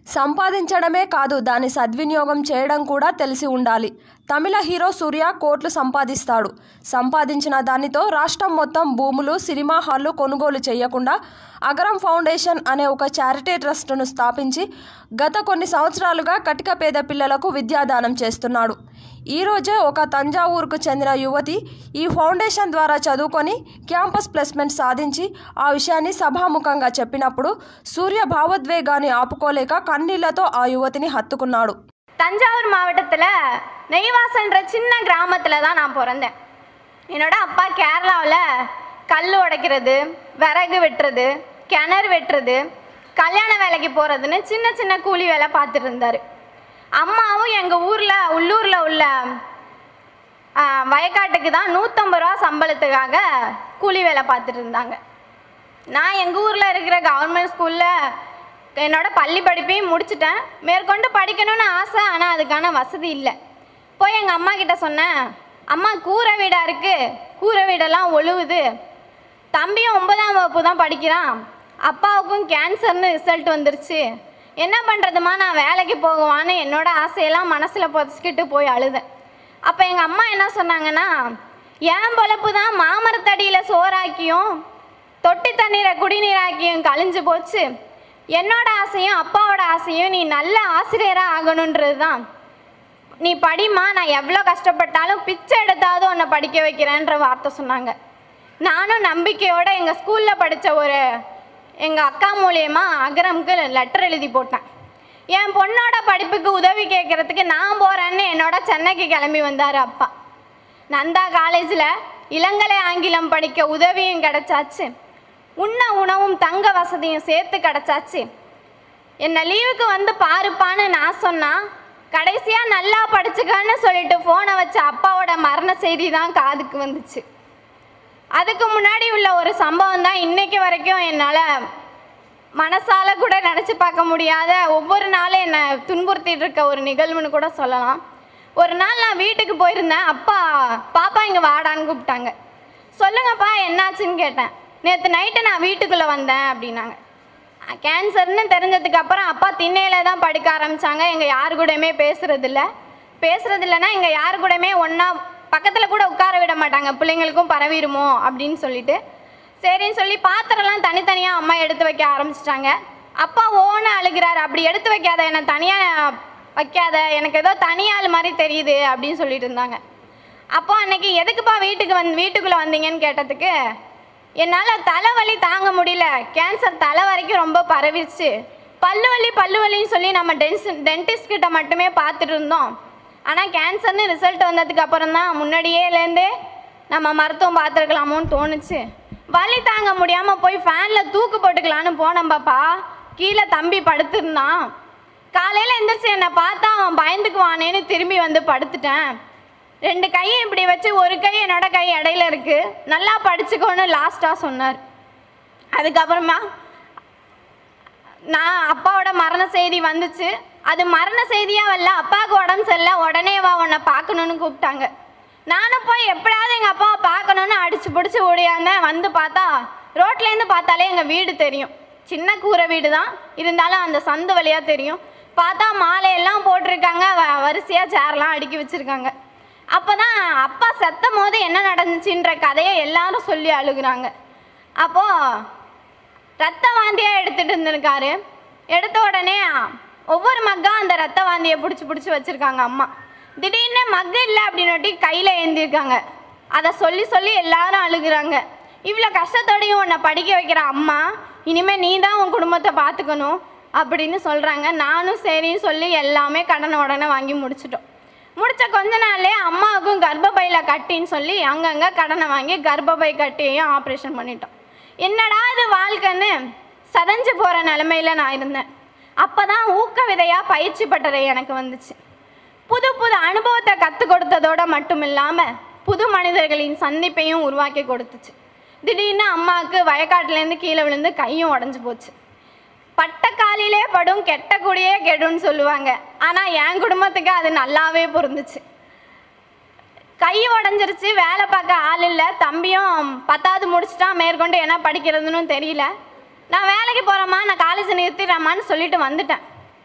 సంపాదించడమే కాదు దాని సద్వినియోగం చేయడం కూడా తెలిసి ఉండాలి తమిళ హీరో సూర్య కోట్లు సంపాదిస్తాడు సంపాదించిన దానితో రాష్ట్రం మొత్తం భూములు సినిమా హాళ్లు కొనుగోలు చేయకుండా అగరం ఫౌండేషన్ అనే ఒక చారిటీ ట్రస్టును స్థాపించి గత కొన్ని సంవత్సరాలుగా కటిక పేద పిల్లలకు విద్యాదానం చేస్తున్నాడు ఈరోజే ఒక తంజావూరుకు చెందిన యువతి ఈ ఫౌండేషన్ ద్వారా చదువుకొని క్యాంపస్ ప్లేస్మెంట్ సాధించి ఆ విషయాన్ని సభాముఖంగా చెప్పినప్పుడు సూర్య భావోద్వేగాన్ని ఆపుకోలేక కన్నీళ్లతో ఆ యువతిని హత్తుకున్నాడు தஞ்சாவூர் மாவட்டத்தில் நெய்வாசன்ற சின்ன கிராமத்தில் தான் நான் பிறந்தேன் என்னோட அப்பா கேரளாவில் கல் உடைக்கிறது விறகு வெட்டுறது கிணறு வெட்டுறது கல்யாண வேலைக்கு போகிறதுன்னு சின்ன சின்ன கூலி வேலை பார்த்துட்டு இருந்தார் அம்மாவும் எங்கள் ஊரில் உள்ளூரில் உள்ள ஆ, வயக்காட்டுக்கு தான் நூற்றம்பது ரூபா சம்பளத்துக்காக கூலி வேலை பார்த்துட்டு இருந்தாங்க நான் எங்கள் ஊரில் இருக்கிற கவர்மெண்ட் ஸ்கூலில் என்னோட பள்ளி படிப்பையும் முடிச்சிட்டேன் மேற்கொண்டு படிக்கணும்னு ஆசை ஆனால் அதுக்கான வசதி இல்லை போய் எங்கள் அம்மா கிட்ட சொன்னேன் அம்மா கூரை வீடாக இருக்குது கூரை வீடெல்லாம் ஒழுகுது தம்பியும் ஒன்பதாம் வகுப்பு தான் படிக்கிறான் அப்பாவுக்கும் கேன்சர்னு ரிசல்ட் வந்துருச்சு என்ன பண்ணுறதுமா நான் வேலைக்கு போகுவான்னு என்னோட ஆசையெல்லாம் மனசில் புதைச்சிக்கிட்டு போய் அழுதேன் அப்போ எங்கள் அம்மா என்ன சொன்னாங்கன்னா என் பொழப்பு தான் மாமரத்தடியில் சோறாக்கியும் தொட்டி தண்ணீரை குடிநீராக்கியும் கழிஞ்சு போச்சு என்னோட ஆசையும் அப்பாவோட ஆசையும் நீ நல்ல ஆசிரியராக ஆகணுன்றது தான் நீ படிம்மா நான் எவ்வளோ கஷ்டப்பட்டாலும் பிச்சை எடுத்தாவது உன்னை படிக்க வைக்கிறேன்ற வார்த்தை சொன்னாங்க நானும் நம்பிக்கையோட எங்கள் ஸ்கூலில் படித்த ஒரு எங்கள் அக்கா மூலியமா அகரமுக்கு லெட்டர் எழுதி போட்டேன் என் பொண்ணோட படிப்புக்கு உதவி கேட்குறதுக்கு நான் போகிறேன்னு என்னோட சென்னைக்கு கிளம்பி வந்தார் அப்பா நந்தா காலேஜில் இளங்கலை ஆங்கிலம் படிக்க உதவியும் கிடைச்சாச்சு உண்ண உணவும் தங்க வசதியும் சேர்த்து கிடைச்சாச்சு என்னை லீவுக்கு வந்து பாருப்பான்னு நான் சொன்னா கடைசியாக நல்லா படிச்சுக்கன்னு சொல்லிட்டு ஃபோனை வச்ச அப்பாவோட மரண செய்தி தான் காதுக்கு வந்துச்சு அதுக்கு முன்னாடி உள்ள ஒரு சம்பவம் தான் இன்னைக்கு வரைக்கும் என்னால் மனசால கூட நினச்சி பார்க்க முடியாத ஒவ்வொரு நாளும் என்னை துன்புறுத்திட்டு இருக்க ஒரு நிகழ்வுன்னு கூட சொல்லலாம் ஒரு நாள் நான் வீட்டுக்கு போயிருந்தேன் அப்பா பாப்பா இங்கே வாடான்னு கூப்பிட்டாங்க சொல்லுங்கப்பா என்னாச்சுன்னு கேட்டேன் நேற்று நைட்டு நான் வீட்டுக்குள்ளே வந்தேன் அப்படின்னாங்க கேன்சர்னு தெரிஞ்சதுக்கு அப்புறம் அப்பா திண்ணையில தான் படுக்க ஆரம்பிச்சாங்க எங்கள் யாரு கூடயுமே பேசுறதில்ல பேசுறது இல்லைன்னா எங்கள் யாரு கூடயுமே ஒன்றா பக்கத்தில் கூட உட்கார விட மாட்டாங்க பிள்ளைங்களுக்கும் பரவிடுமோ அப்படின்னு சொல்லிட்டு சரின்னு சொல்லி பாத்திரம்லாம் தனித்தனியாக அம்மா எடுத்து வைக்க ஆரம்பிச்சிட்டாங்க அப்பா ஓன அழுகிறாரு அப்படி எடுத்து வைக்காத என்னை தனியாக வைக்காத எனக்கு ஏதோ தனியாள் மாதிரி தெரியுது அப்படின்னு சொல்லிட்டு இருந்தாங்க அப்போ அன்னைக்கு எதுக்குப்பா வீட்டுக்கு வந்து வீட்டுக்குள்ளே வந்தீங்கன்னு கேட்டதுக்கு என்னால் தலைவலி தாங்க முடியல கேன்சர் தலை வரைக்கும் ரொம்ப பரவிடுச்சு பல்லு வலி பல்லு வலின்னு சொல்லி நம்ம டென்ஸ் டென்டிஸ்ட் கிட்ட மட்டுமே பார்த்துட்டு இருந்தோம் ஆனால் கேன்சர்னு ரிசல்ட் வந்ததுக்கு அப்புறம் தான் முன்னாடியேலேருந்தே நம்ம மருத்துவம் பார்த்துருக்கலாமோன்னு தோணுச்சு வலி தாங்க முடியாமல் போய் ஃபேனில் தூக்கு போட்டுக்கலான்னு போனேன் பாப்பா கீழே தம்பி படுத்திருந்தான் காலையில் எந்திரிச்சு என்னை பார்த்தா அவன் பயந்துக்குவானேன்னு திரும்பி வந்து படுத்துட்டேன் ரெண்டு கையும் இப்படி வச்சு ஒரு கை என்னோட கை இடையில இருக்கு நல்லா படிச்சுக்கோன்னு லாஸ்ட்டாக சொன்னார் அதுக்கப்புறமா நான் அப்பாவோட மரண செய்தி வந்துச்சு அது மரண செய்தியா வரல அப்பாவுக்கு உடம்பு சரியில்லை உடனே வா உன்னை பார்க்கணுன்னு கூப்பிட்டாங்க நானும் போய் எப்படியாவது எங்கள் அப்பாவை பார்க்கணுன்னு அடிச்சு பிடிச்சி ஓடியாந்தேன் வந்து பார்த்தா ரோட்லேருந்து பார்த்தாலே எங்கள் வீடு தெரியும் சின்ன கூரை வீடு தான் இருந்தாலும் அந்த சந்து வழியாக தெரியும் பார்த்தா மாலையெல்லாம் போட்டிருக்காங்க வ- வரிசையா சேர்லாம் அடுக்கி வச்சிருக்காங்க அப்பதான் அப்பா செத்தும் போது என்ன நடந்துச்சுன்ற கதையை எல்லாரும் சொல்லி அழுகுறாங்க அப்போ ரத்த வாந்தியா எடுத்துட்டு இருந்திருக்காரு எடுத்த உடனே ஒவ்வொரு மக்கா அந்த ரத்த வாந்தியை பிடிச்சி பிடிச்சி வச்சிருக்காங்க அம்மா திடீர்னு மக்கு இல்லை அப்படின்னுட்டி கையில் ஏந்திருக்காங்க அதை சொல்லி சொல்லி எல்லாரும் அழுகுறாங்க இவ்வளோ கஷ்டத்தோடையும் உன்னை படிக்க வைக்கிற அம்மா இனிமேல் நீ தான் உன் குடும்பத்தை பார்த்துக்கணும் அப்படின்னு சொல்கிறாங்க நானும் சரின்னு சொல்லி எல்லாமே கடனை உடனே வாங்கி முடிச்சிட்டோம் முடிச்ச கொஞ்ச நாள்லயே அம்மாவுக்கும் கர்ப்பப்பையில் கட்டின்னு சொல்லி அங்கங்கே கடனை வாங்கி கர்ப்பப்பை கட்டியையும் ஆப்ரேஷன் பண்ணிட்டோம் என்னடா இது வாழ்க்கைன்னு சதஞ்சு போகிற நிலமையில நான் இருந்தேன் அப்போ தான் ஊக்க விதையாக பயிற்சி பட்டறை எனக்கு வந்துச்சு புது புது அனுபவத்தை கற்றுக் கொடுத்ததோட மட்டும் இல்லாமல் புது மனிதர்களின் சந்திப்பையும் உருவாக்கி கொடுத்துச்சு திடீர்னு அம்மாவுக்கு வயக்காட்டுலேருந்து கீழே விழுந்து கையும் உடஞ்சி போச்சு பட்ட காலிலே படும் கெட்ட குடியே கெடுன்னு சொல்லுவாங்க ஆனால் என் குடும்பத்துக்கு அது நல்லாவே பொருந்துச்சு கை உடஞ்சிருச்சு வேலை பார்க்க ஆள் இல்லை தம்பியும் பத்தாவது முடிச்சிட்டான் மேற்கொண்டு என்ன படிக்கிறதுன்னு தெரியல நான் வேலைக்கு போகிறேம்மா நான் காலேஜ் நிறுத்திடுறேம்மான்னு சொல்லிட்டு வந்துட்டேன்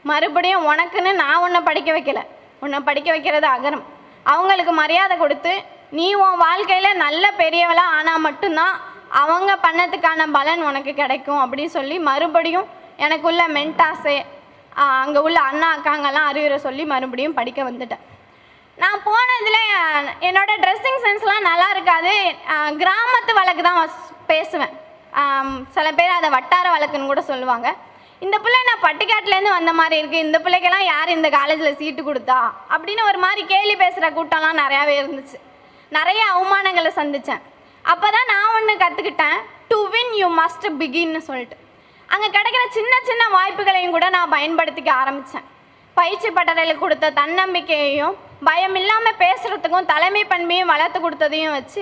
மறுபடியும் உனக்குன்னு நான் உன்னை படிக்க வைக்கல உன்னை படிக்க வைக்கிறது அகரம் அவங்களுக்கு மரியாதை கொடுத்து நீ உன் வாழ்க்கையில் நல்ல பெரியவளா ஆனால் மட்டும்தான் அவங்க பண்ணதுக்கான பலன் உனக்கு கிடைக்கும் அப்படின்னு சொல்லி மறுபடியும் எனக்குள்ள மென்டாஸு அங்கே உள்ள அண்ணா அக்காங்கெல்லாம் அறிவுரை சொல்லி மறுபடியும் படிக்க வந்துட்டேன் நான் போனதில் என்னோட ட்ரெஸ்ஸிங் சென்ஸ்லாம் நல்லா இருக்காது அஹ், கிராமத்து வழக்கு தான் வஸ்- பேசுவேன் ஆம், சில பேர் அதை வட்டார வழக்குன்னு கூட சொல்லுவாங்க இந்த பிள்ளை நான் பட்டிக்காட்டுலேருந்து வந்த மாதிரி இருக்குது இந்த பிள்ளைக்கெல்லாம் யார் இந்த காலேஜில் சீட்டு கொடுத்தா அப்படின்னு ஒரு மாதிரி கேலி பேசுகிற கூட்டம்லாம் நிறையாவே இருந்துச்சு நிறைய அவமானங்களை சந்தித்தேன் அப்போ தான் நான் ஒன்று கற்றுக்கிட்டேன் டு வின் யூ மஸ்ட் பிகின்னு சொல்லிட்டு அங்கே கிடைக்கிற சின்ன சின்ன வாய்ப்புகளையும் கூட நான் பயன்படுத்திக்க ஆரம்பித்தேன் பயிற்சி பட்டறையில் கொடுத்த தன்னம்பிக்கையையும் பயம் இல்லாமல் பேசுகிறதுக்கும் தலைமை பண்பையும் வளர்த்து கொடுத்ததையும் வச்சு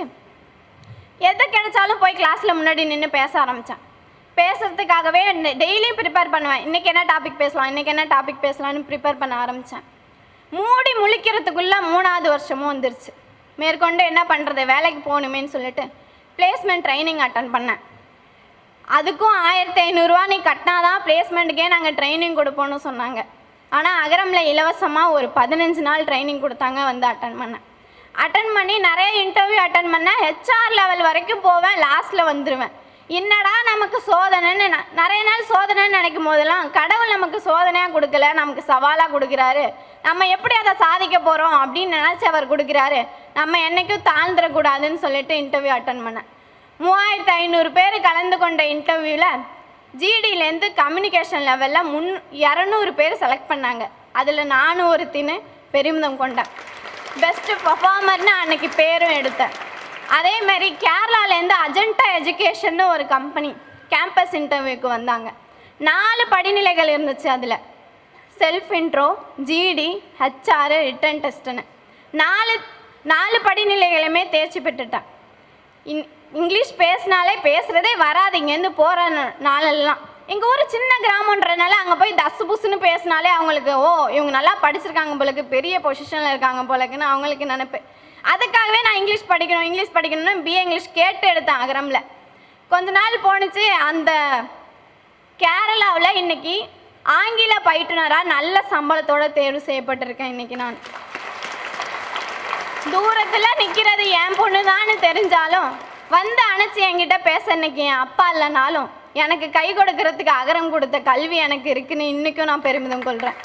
எது கிடைச்சாலும் போய் கிளாஸில் முன்னாடி நின்று பேச ஆரம்பித்தேன் பேசுறதுக்காகவே டெய்லியும் ப்ரிப்பேர் பண்ணுவேன் இன்றைக்கி என்ன டாபிக் பேசலாம் இன்றைக்கி என்ன டாபிக் பேசலாம்னு ப்ரிப்பேர் பண்ண ஆரம்பித்தேன் மூடி முழிக்கிறதுக்குள்ளே மூணாவது வருஷமும் வந்துருச்சு மேற்கொண்டு என்ன பண்ணுறது வேலைக்கு போகணுமேன்னு சொல்லிட்டு பிளேஸ்மெண்ட் ட்ரைனிங் அட்டன் பண்ணேன் அதுக்கும் ஆயிரத்தி ஐநூறுரூவா நீ கட்டினாதான் பிளேஸ்மெண்ட்டுக்கே நாங்கள் ட்ரைனிங் கொடுப்போம்னு சொன்னாங்க ஆனால் அகரமில் இலவசமாக ஒரு பதினஞ்சு நாள் ட்ரைனிங் கொடுத்தாங்க வந்து அட்டன் பண்ணேன் அட்டன் பண்ணி நிறைய இன்டர்வியூ அட்டன் பண்ணேன் ஹெச்ஆர் லெவல் வரைக்கும் போவேன் லாஸ்ட்டில் வந்துடுவேன் என்னடா நமக்கு சோதனைன்னு ந- நிறைய நாள் சோதனைன்னு நினைக்கும் போதெல்லாம் கடவுள் நமக்கு சோதனையாக கொடுக்கல நமக்கு சவாலாக கொடுக்குறாரு நம்ம எப்படி அதை சாதிக்க போகிறோம் அப்படின்னு நினச்சி அவர் கொடுக்குறாரு நம்ம என்றைக்கும் தாழ்ந்துடக்கூடாதுன்னு சொல்லிட்டு இன்டர்வியூ அட்டன் பண்ணேன் மூவாயிரத்து ஐநூறு பேர் கலந்து கொண்ட இன்டர்வியூவில் ஜிடிலேருந்து கம்யூனிகேஷன் லெவலில் முன் இரநூறு பேர் செலக்ட் பண்ணாங்க அதில் நானும் ஒருத்தின்னு பெருமிதம் கொண்டேன் பெஸ்ட்டு பர்ஃபார்மர்னு அன்னைக்கு பேரும் எடுத்தேன் அதே மாதிரி கேரளாலேருந்து அஜெண்டா எஜுகேஷன்னு ஒரு கம்பெனி கேம்பஸ் இன்டர்வியூக்கு வந்தாங்க நாலு படிநிலைகள் இருந்துச்சு அதில் self intro GD HR written டெஸ்ட்டுன்னு நாலு நாலு படிநிலைகளுமே தேர்ச்சி பெற்றுட்டேன் இன் இங்கிலீஷ் பேசினாலே பேசுகிறதே வராது இங்கேருந்து போகிற நாளெல்லாம் எங்கள் ஊர் சின்ன கிராமன்றனால அங்கே போய் தசு புசுன்னு பேசினாலே அவங்களுக்கு ஓ இவங்க நல்லா படிச்சிருக்காங்க போலக்கு பெரிய பொசிஷனில் இருக்காங்க போலக்குன்னு அவங்களுக்கு நினைப்பு அதுக்காகவே நான் இங்கிலீஷ் படிக்கணும் இங்கிலீஷ் படிக்கணும்னு பிஏ இங்கிலீஷ் கேட்டு எடுத்தேன் அகரமில் கொஞ்ச நாள் போணுச்சு அந்த கேரளாவில் இன்னைக்கு ஆங்கில பயிற்றுனராக நல்ல சம்பளத்தோட தேர்வு செய்யப்பட்டிருக்கேன் இன்னைக்கு நான் தூரத்துல நிக்கிறது என் பொண்ணுதான்னு தெரிஞ்சாலும் வந்து அணைச்சி என்கிட்ட பேச இன்னைக்கு என் அப்பா இல்லைனாலும் எனக்கு கை கொடுக்கறதுக்கு அகரம் கொடுத்த கல்வி எனக்கு இருக்குன்னு இன்னைக்கும் நான் பெருமிதம் கொள்றேன்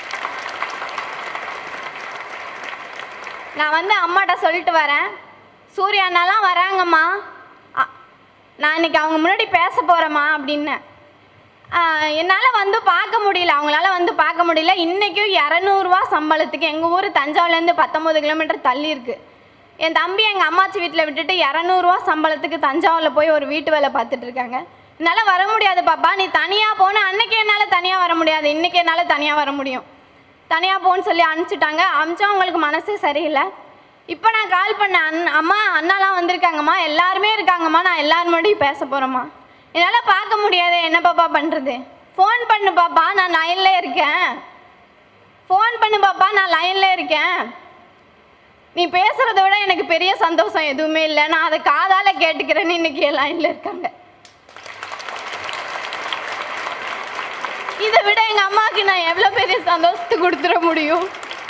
நான் வந்து அம்மாட்ட சொல்லிட்டு வரேன் சூர்யா அண்ணாலாம் வராங்கம்மா அ- நான் இன்னைக்கு அவங்க முன்னாடி பேச போகிறேம்மா அப்படின்னேன் என்னால் வந்து பார்க்க முடியல அவங்களால வந்து பார்க்க முடியல இன்றைக்கும் இரநூறுவா சம்பளத்துக்கு எங்கள் ஊர் தஞ்சாவூர்லேருந்து பத்தொம்பது கிலோமீட்டர் தள்ளி இருக்கு என் தம்பி எங்கள் அம்மாச்சி வீட்டில் விட்டுட்டு இரநூறுவா சம்பளத்துக்கு தஞ்சாவூரில் போய் ஒரு வீட்டு வேலை பார்த்துட்டு இருக்காங்க என்னால் வர முடியாது பாப்பா நீ தனியாக போன அன்னைக்கு என்னால் தனியாக வர முடியாது இன்றைக்கி என்னால் தனியாக வர முடியும் தனியாக போன்னு சொல்லி அனுப்பிச்சிட்டாங்க அனுப்பிச்சா அவங்களுக்கு மனசே சரியில்லை இப்போ நான் கால் பண்ணேன் அண்ணன் அம்மா அண்ணாலாம் வந்திருக்காங்கம்மா எல்லாருமே இருக்காங்கம்மா நான் எல்லாரும் முன்னாடியும் பேச போகிறேம்மா என்னால் பார்க்க முடியாது என்ன பாப்பா பண்ணுறது ஃபோன் பண்ணு பாப்பா நான் லைனில் இருக்கேன் ஃபோன் பண்ணு பாப்பா நான் லைனில் இருக்கேன் நீ பேசுகிறத விட எனக்கு பெரிய சந்தோஷம் எதுவுமே இல்லை நான் அதை காதால் கேட்டுக்கிறேன்னு இன்னைக்கு என் லைனில் இருக்காங்க இதை விட எங்கள் அம்மாவுக்கு நான் எவ்வளோ பெரிய சந்தோஷத்தை கொடுத்துட முடியும்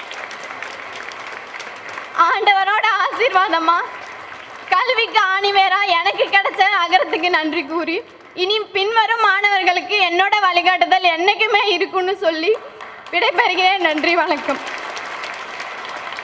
ஆண்டவரோட ஆசீர்வாதமா கல்விக்கு ஆணிவேரா எனக்கு கிடைச்ச அகரத்துக்கு நன்றி கூறி இனி பின்வரும் மாணவர்களுக்கு என்னோட வழிகாட்டுதல் என்னைக்குமே இருக்குன்னு சொல்லி விடைபெறுகிறேன் நன்றி வணக்கம்